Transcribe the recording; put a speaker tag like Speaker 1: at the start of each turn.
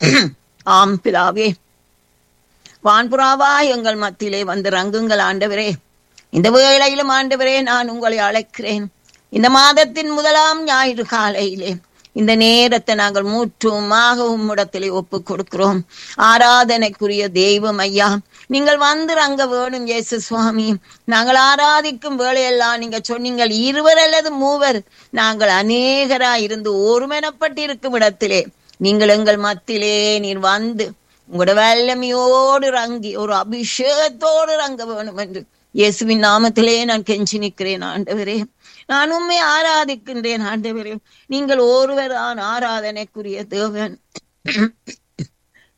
Speaker 1: ஆம் பிதாவே வான்புறாவா எங்கள் மத்தியிலே வந்து ரங்குங்கள் ஆண்டவரே இந்த வேளையிலும் ஆண்டவரே நான் உங்களை அழைக்கிறேன் இந்த மாதத்தின் முதலாம் ஞாயிறு காலையிலே இந்த நேரத்தை நாங்கள் மூற்றுமாக உம்மிடத்திலே ஒப்பு கொடுக்கிறோம் ஆராதனைக்குரிய தெய்வம் ஐயா நீங்கள் வந்து ரங்க வேணும் இயேசு சுவாமி நாங்கள் ஆராதிக்கும் வேளையெல்லாம் நீங்க சொன்னீங்கள் இருவர் அல்லது மூவர் நாங்கள் அநேகரா இருந்து ஒருமனப்பட்டிருக்கும் இடத்திலே நீங்கள் எங்கள் மத்தியிலே நீர் வந்து உங்களோட வல்லமையோடு ரங்கி ஒரு அபிஷேகத்தோடு ரங்க வேணும் என்று இயேசுவின் நாமத்திலே நான் கெஞ்சி நிற்கிறேன் ஆண்டவரே நான் உண்மை ஆராதிக்கின்றேன் ஆண்டவரே நீங்கள் ஒருவரான் ஆராதனைக்குரிய தேவன்